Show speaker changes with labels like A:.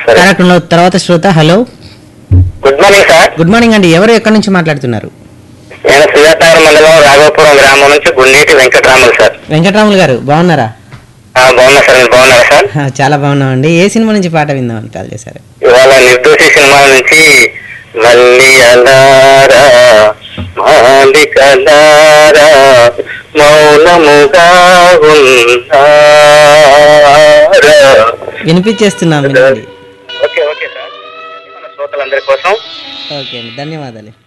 A: సరే
B: కార్యక్రమంలో తర్వాత శ్రోత hello
A: good morning sir
B: good morning అండి ఎవరు ఎక్కడి నుంచి మాట్లాడుతున్నారు
A: నేను సుజాతనగర్ మండలం రాఘవపురం గ్రామం నుంచి గుండేటి వెంకటరాములు సార్
B: వెంకటరాములు గారు బాగున్నారా
A: ఆ, బాగున్నా సార్ మీరు బాగున్నారా సార్
B: ఆ, చాలా బాగున్నామండి ఏ సినిమా నుంచి పాట విందామని కాల్ చేశారు
A: ఇవాళ నిర్దోషి సినిమా నుంచి మల్లి అలారా మాలికలారా మౌనముగా ఉన్నారా
B: వినిపించేస్తున్నాం వినండి
A: ఓకే ఓకే సార్ మన శ్రోతలందరి కోసం
B: ఓకే అండి ధన్యవాదాలు